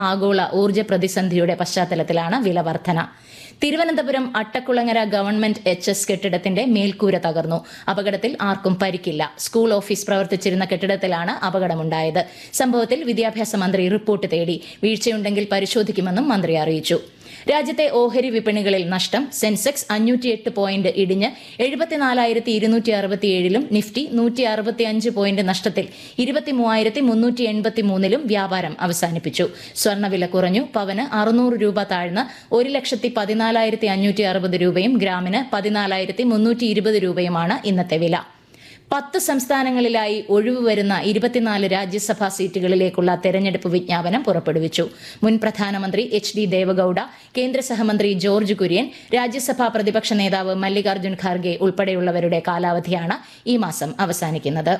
ആഗോള ഊർജ്ജ പ്രതിസന്ധിയുടെ പശ്ചാത്തലത്തിലാണ് വില വർധന Thiruvananthapuram Attakulangara government H S കെട്ടിടത്തിന്റെ മേൽക്കൂര തകർന്നു അപകടത്തിൽ ആർക്കും പരിക്കില്ല സ്കൂൾ ഓഫീസ് പ്രവർത്തിച്ചിരുന്ന കെട്ടിടത്തിലാണ് അപകടമുണ്ടായത് സംഭവത്തിൽ വിദ്യാഭ്യാസ മന്ത്രി റിപ്പോർട്ട് തേടി വീഴ്ചയുണ്ടെങ്കിൽ പരിശോധിക്കുമെന്നും മന്ത്രി അറിയിച്ചു രാജ്യത്തെ ഓഹരി വിപണികളിൽ നഷ്ടം സെൻസെക്സ് അഞ്ഞൂറ്റിയെട്ട് പോയിന്റ് ഇടിഞ്ഞ് എഴുപത്തിനാലായിരത്തി ഇരുന്നൂറ്റി അറുപത്തിയേഴിലും നിഫ്റ്റി നൂറ്റി അറുപത്തിയഞ്ച് പോയിന്റ് നഷ്ടത്തിൽ ഇരുപത്തിമൂവായിരത്തി മുന്നൂറ്റി എൺപത്തി മൂന്നിലും വ്യാപാരം അവസാനിപ്പിച്ചു സ്വർണ്ണവില കുറഞ്ഞു പവന് അറുന്നൂറ് രൂപ താഴ്ന്ന് ഒരു ലക്ഷത്തി പതിനാലായിരത്തി അഞ്ഞൂറ്റി അറുപത് രൂപയും ഗ്രാമിന് പതിനാലായിരത്തി മുന്നൂറ്റി ഇരുപത് രൂപയുമാണ് ഇന്നത്തെ വില പത്ത് സംസ്ഥാനങ്ങളിലായി ഒഴിവ് വരുന്ന ഇരുപത്തിനാല് രാജ്യസഭാ സീറ്റുകളിലേക്കുള്ള തെരഞ്ഞെടുപ്പ് വിജ്ഞാപനം പുറപ്പെടുവിച്ചു മുൻ പ്രധാനമന്ത്രി എച്ച് ഡി ദേവഗൌഡ കേന്ദ്ര സഹമന്ത്രി ജോർജ് കുര്യൻ രാജ്യസഭാ പ്രതിപക്ഷ നേതാവ് മല്ലികാർജ്ജുൻ ഖാർഗെ ഉൾപ്പെടെയുള്ളവരുടെ കാലാവധിയാണ് ഈ മാസം അവസാനിക്കുന്നത്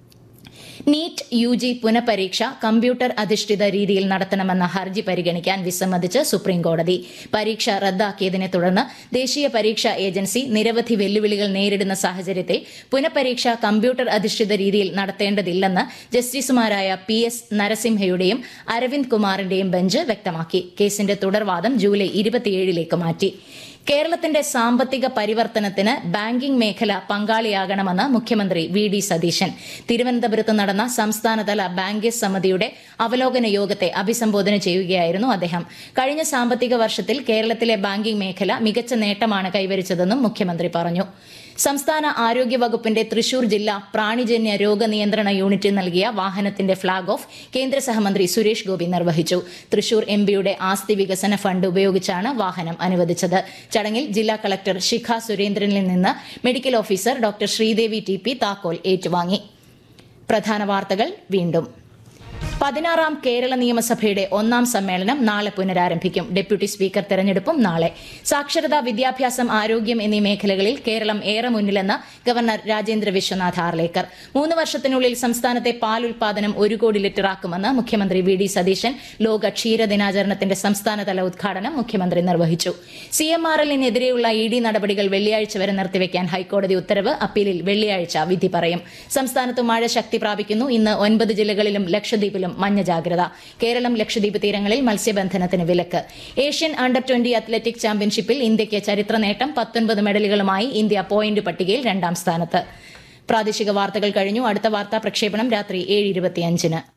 നീറ്റ് യു ജി പുനഃപരീക്ഷ കമ്പ്യൂട്ടർ അധിഷ്ഠിത രീതിയിൽ നടത്തണമെന്ന ഹർജി പരിഗണിക്കാൻ വിസമ്മതിച്ച് സുപ്രീംകോടതി പരീക്ഷ റദ്ദാക്കിയതിനെ തുടർന്ന് ദേശീയ പരീക്ഷാ ഏജൻസി നിരവധി വെല്ലുവിളികൾ നേരിടുന്ന സാഹചര്യത്തിൽ പുനഃപരീക്ഷ കമ്പ്യൂട്ടർ അധിഷ്ഠിത രീതിയിൽ നടത്തേണ്ടതില്ലെന്ന് ജസ്റ്റിസുമാരായ പി എസ് നരസിംഹയുടെയും അരവിന്ദ് കുമാറിന്റെയും ബെഞ്ച് വ്യക്തമാക്കി കേസിന്റെ തുടർവാദം ജൂലൈ ഇരുപത്തിയേഴിലേക്ക് മാറ്റി കേരളത്തിന്റെ സാമ്പത്തിക പരിവർത്തനത്തിന് ബാങ്കിംഗ് മേഖല പങ്കാളിയാകണമെന്ന് മുഖ്യമന്ത്രി വി ഡി സതീശൻ തിരുവനന്തപുരത്ത് നടന്ന സംസ്ഥാനതല ബാങ്കേഴ്സ് സമിതിയുടെ അവലോകന യോഗത്തെ അഭിസംബോധന ചെയ്യുകയായിരുന്നു അദ്ദേഹം കഴിഞ്ഞ സാമ്പത്തിക വർഷത്തിൽ കേരളത്തിലെ ബാങ്കിംഗ് മേഖല മികച്ച നേട്ടമാണ് കൈവരിച്ചതെന്നും മുഖ്യമന്ത്രി പറഞ്ഞു സംസ്ഥാന ആരോഗ്യ വകുപ്പിന്റെ തൃശൂർ ജില്ലാ പ്രാണിജന്യ രോഗനിയന്ത്രണ യൂണിറ്റ് നൽകിയ വാഹനത്തിന്റെ ഫ്ളാഗ് ഓഫ് കേന്ദ്ര സഹമന്ത്രി സുരേഷ് ഗോപി നിർവഹിച്ചു തൃശൂർ എം പിയുടെ ആസ്തി വികസന ഫണ്ട് ഉപയോഗിച്ചാണ് വാഹനം അനുവദിച്ചത് ചടങ്ങിൽ ജില്ലാ കളക്ടർ ശിഖ സുരേന്ദ്രനിൽ നിന്ന് medical officer doctor Sreedevi T P താക്കോൽ ഏറ്റുവാങ്ങി പ്രധാന വാർത്തകൾ വീണ്ടും പതിനാറാം കേരള നിയമസഭയുടെ ഒന്നാം സമ്മേളനം നാളെ പുനരാരംഭിക്കും ഡെപ്യൂട്ടി സ്പീക്കർ തെരഞ്ഞെടുപ്പും നാളെ സാക്ഷരത വിദ്യാഭ്യാസം ആരോഗ്യം എന്നീ മേഖലകളിൽ കേരളം ഏറെ മുന്നിലെന്ന് ഗവർണർ രാജേന്ദ്ര വിശ്വനാഥ് ആർലേക്കർ മൂന്ന് വർഷത്തിനുള്ളിൽ സംസ്ഥാനത്തെ പാൽ ഉൽപാദനം ഒരു കോടി ലിറ്ററാക്കുമെന്ന് മുഖ്യമന്ത്രി വി ഡി സതീശൻ ലോക ക്ഷീര ദിനാചരണത്തിന്റെ സംസ്ഥാനതല ഉദ്ഘാടനം മുഖ്യമന്ത്രി നിർവഹിച്ചു സി എം ആർ എല്ലിനെതിരെയുള്ള ഇ ഡി നടപടികൾ വെള്ളിയാഴ്ച വരെ നിർത്തിവെക്കാൻ ഹൈക്കോടതി ഉത്തരവ് അപ്പീലിൽ വെള്ളിയാഴ്ച വിധി പറയും സംസ്ഥാനത്ത് മഴ ശക്തി പ്രാപിക്കുന്നു ഇന്ന് ഒൻപത് ജില്ലകളിലും ലക്ഷദ്വീപിലും മഞ്ഞ ജാഗ്രത കേരളം ലക്ഷദ്വീപ് തീരങ്ങളിൽ മത്സ്യബന്ധനത്തിന് വിലക്ക് ഏഷ്യൻ അണ്ടർ ട്വന്റി അത്ലറ്റിക് ചാമ്പ്യൻഷിപ്പിൽ ഇന്ത്യയ്ക്ക് ചരിത്ര നേട്ടം പത്തൊൻപത് മെഡലുകളുമായി ഇന്ത്യ പോയിന്റ് പട്ടികയിൽ രണ്ടാം സ്ഥാനത്ത് പ്രാദേശിക വാർത്തകൾ കഴിഞ്ഞു അടുത്ത വാർത്താ പ്രക്ഷേപണം രാത്രി ഏഴ് ഇരുപത്തിയഞ്ചിന്